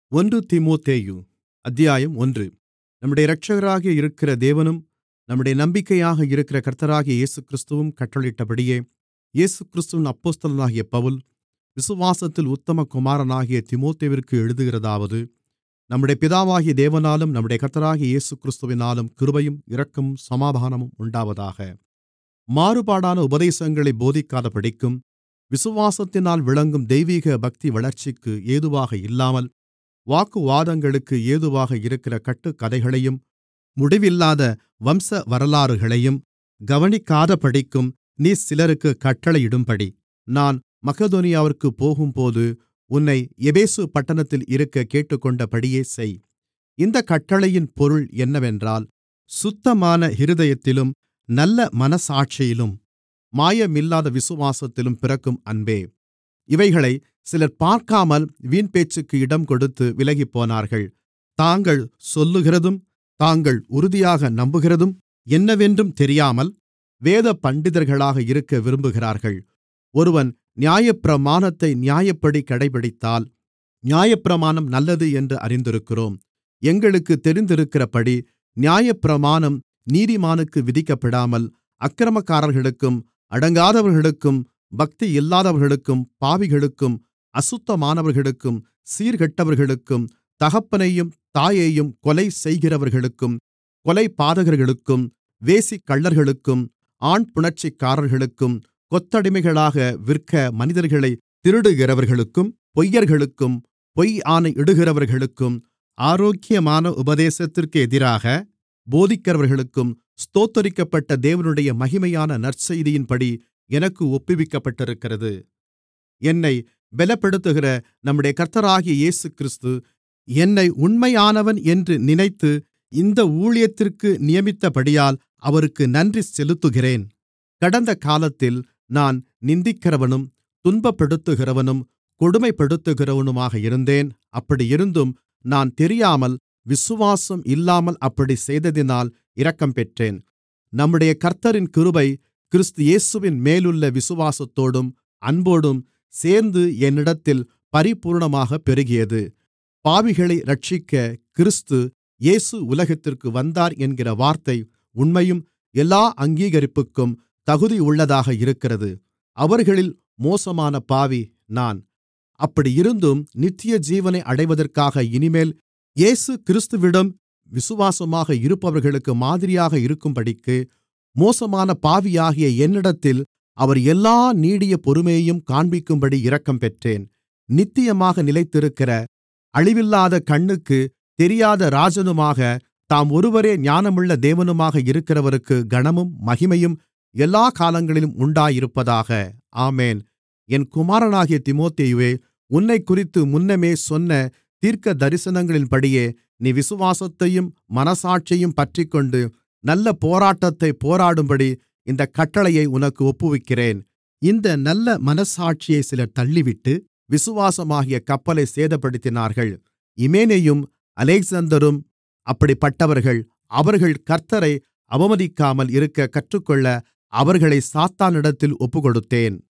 ஒன்று தீமோத்தேயு அத்தியாயம் ஒன்று நம்முடைய இரட்சகராக இருக்கிற தேவனும் நம்முடைய நம்பிக்கையாக இருக்கிற கர்த்தராகிய இயேசுகிறிஸ்துவும் கட்டளையிட்டபடியே இயேசுகிறிஸ்துவின் அப்போஸ்தலனாகிய பவுல் விசுவாசத்தில் உத்தம குமாரனாகிய தீமோத்தேயுவிற்கு எழுதுகிறதாவது நம்முடைய பிதாவாகிய தேவனாலும் நம்முடைய கர்த்தராகிய இயேசுகிறிஸ்துவினாலும் கிருபையும் இரக்கமும் சமாதானமும் உண்டாவதாக மாறுபாடான உபதேசங்களைப் போதிக்காதபடிக்கும் விசுவாசத்தினால் விளங்கும் தெய்வீக பக்தி வளர்ச்சிக்கு ஏதுவாக இல்லாமல் வாக்குவாதங்களுக்கு ஏதுவாக இருக்கிற கட்டுக்கதைகளையும் முடிவில்லாத வம்சவரலாறுகளையும் கவனிக்காதபடிக்கும் நீ சிலருக்குக் கட்டளையிடும்படி நான் மக்கெதோனியாவிற்குப் போகும்போது உன்னை எபேசு பட்டணத்தில் இருக்கக் கேட்டுக்கொண்டபடியே செய் இந்தக் கட்டளையின் பொருள் என்னவென்றால் சுத்தமான இருதயத்திலும் நல்ல மனச்சாட்சியிலும் மாயமில்லாத விசுவாசத்திலும் பிறக்கும் அன்பே இவைகளைச் சிலர் பார்க்காமல் வீண்பேச்சுக்கு இடம்கொடுத்து விலகிப்போனார்கள் தாங்கள் சொல்லுகிறதும் தாங்கள் உறுதியாக நம்புகிறதும் என்னவென்றும் தெரியாமல் வேதபண்டிதர்களாக இருக்க விரும்புகிறார்கள் ஒருவன் நியாயப்பிரமாணத்தை நியாயப்படி கடைபிடித்தால் நியாயப்பிரமாணம் நல்லது என்று அறிந்திருக்கிறோம் எங்களுக்குத் தெரிந்திருக்கிறபடி நியாயப்பிரமாணம் நீதிமானுக்கு விதிக்கப்படாமல் அக்கிரமக்காரர்களுக்கும் அடங்காதவர்களுக்கும் பக்தியில்லாதவர்களுக்கும் பாவிகளுக்கும் அசுத்தமானவர்களுக்கும் சீர்கெட்டவர்களுக்கும் தகப்பனையும் தாயையும் கொலை செய்கிறவர்களுக்கும் கொலைபாதகர்களுக்கும் வேசிக்கள்ளர்களுக்கும் ஆண்புணர்ச்சிக்காரர்களுக்கும் கொத்தடிமைகளாக விற்க மனிதர்களைத் திருடுகிறவர்களுக்கும் பொய்யர்களுக்கும் பொய் ஆணையிடுகிறவர்களுக்கும் ஆரோக்கியமான உபதேசத்திற்கு எதிராக போதிக்கிறவர்களுக்கும் ஸ்தோத்தரிக்கப்பட்ட தேவனுடைய மகிமையான நற்செய்தியின்படி எனக்கு ஒப்புவிக்கப்பட்டிருக்கிறது என்னைப் பெலப்படுத்துகிற நம்முடைய கர்த்தராகிய இயேசுகிறிஸ்து என்னை உண்மையானவன் என்று நினைத்து இந்த ஊழியத்திற்கு நியமித்தபடியால் அவருக்கு நன்றி செலுத்துகிறேன் கடந்த காலத்தில் நான் நிந்திக்கிறவனும் துன்பப்படுத்துகிறவனும் கொடுமைப்படுத்துகிறவனுமாக இருந்தேன் அப்படியிருந்தும் நான் தெரியாமல் விசுவாசம் இல்லாமல் அப்படிச் செய்ததினால் இரக்கம் பெற்றேன் நம்முடைய கர்த்தரின் கிருபை கிறிஸ்து இயேசுவின் மேலுள்ள விசுவாசத்தோடும் அன்போடும் சேர்ந்து என்னிடத்தில் பரிபூரணமாகப் பெருகியது பாவிகளை இரட்சிக்க கிறிஸ்து இயேசு உலகத்திற்கு வந்தார் என்கிற வார்த்தை உண்மையும் எல்லா அங்கீகரிப்புக்கும் தகுதியுள்ளதாக இருக்கிறது அவர்களில் மோசமான பாவி நான் அப்படியிருந்தும் நித்தியஜீவனை அடைவதற்காக இனிமேல் இயேசு கிறிஸ்துவிடம் விசுவாசமாக இருப்பவர்களுக்கு மாதிரியாக இருக்கும்படிக்கு மோசமான பாவியாகிய என்னிடத்தில் அவர் எல்லா நீடிய பொறுமையையும் காண்பிக்கும்படி இரக்கம் பெற்றேன் நித்தியமாக நிலைத்திருக்கிற அழிவில்லாத கண்ணுக்குத் தெரியாத ராஜனுமாக தாம் ஒருவரே ஞானமுள்ள தேவனுமாக இருக்கிறவருக்கு கனமும் மகிமையும் எல்லா காலங்களிலும் உண்டாயிருப்பதாக ஆமேன் என் குமாரனாகிய தீமோத்தேயுவே உன்னைக்குறித்து முன்னமே சொன்ன தீர்க்கதரிசனங்களின்படியே நீ விசுவாசத்தையும் மனச்சாட்சியையும் பற்றிக்கொண்டு நல்ல போராட்டத்தைப் போராடும்படி இந்தக் கட்டளையை உனக்கு ஒப்புவிக்கிறேன் இந்த நல்ல மனச்சாட்சியை சிலர் தள்ளிவிட்டு விசுவாசமாகிய கப்பலைச் சேதப்படுத்தினார்கள் இமேனேயும் அலெக்சந்தரும் அப்படிப்பட்டவர்கள் அவர்கள் கர்த்த்தரை அவமதிக்காமல் இருக்கக் கற்றுக்கொள்ள அவர்களைச் சாத்தானிடத்தில் ஒப்புக்கொடுத்தேன்